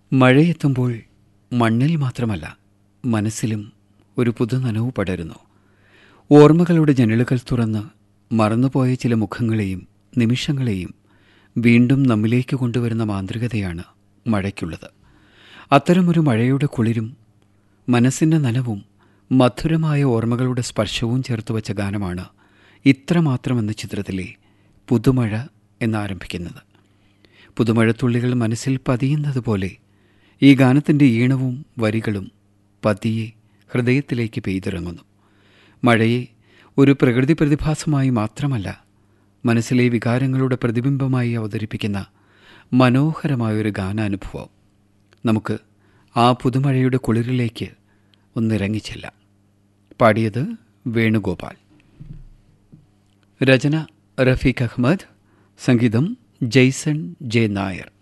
മഴയെത്തുമ്പോൾ മണ്ണിൽ മാത്രമല്ല മനസ്സിലും ഒരു പുതുനനവ് പടരുന്നു ഓർമ്മകളുടെ ജനലുകൾ തുറന്ന് മറന്നുപോയ ചില മുഖങ്ങളെയും നിമിഷങ്ങളെയും വീണ്ടും നമ്മിലേക്ക് കൊണ്ടുവരുന്ന മാന്ത്രികതയാണ് മഴയ്ക്കുള്ളത് അത്തരമൊരു മഴയുടെ കുളിരും മനസ്സിൻ്റെ നനവും മധുരമായ ഓർമ്മകളുടെ സ്പർശവും ചേർത്ത് വച്ച ഗാനമാണ് ഇത്രമാത്രം എന്ന ചിത്രത്തിലെ പുതുമഴ എന്നാരംഭിക്കുന്നത് പുതുമഴത്തുള്ളികൾ മനസ്സിൽ പതിയുന്നത് പോലെ ഈ ഗാനത്തിൻ്റെ ഈണവും വരികളും പതിയെ ഹൃദയത്തിലേക്ക് പെയ്തിറങ്ങുന്നു മഴയെ ഒരു പ്രകൃതി പ്രതിഭാസമായി മാത്രമല്ല മനസ്സിലെ വികാരങ്ങളുടെ പ്രതിബിംബമായി അവതരിപ്പിക്കുന്ന മനോഹരമായൊരു ഗാനാനുഭവം നമുക്ക് ആ പുതുമഴയുടെ കുളിരിലേക്ക് ഒന്നിറങ്ങിച്ചെല്ലാം പാടിയത് വേണുഗോപാൽ രചന റഫീഖ് അഹമ്മദ് സംഗീതം ജെയ്സൺ ജെ നായർ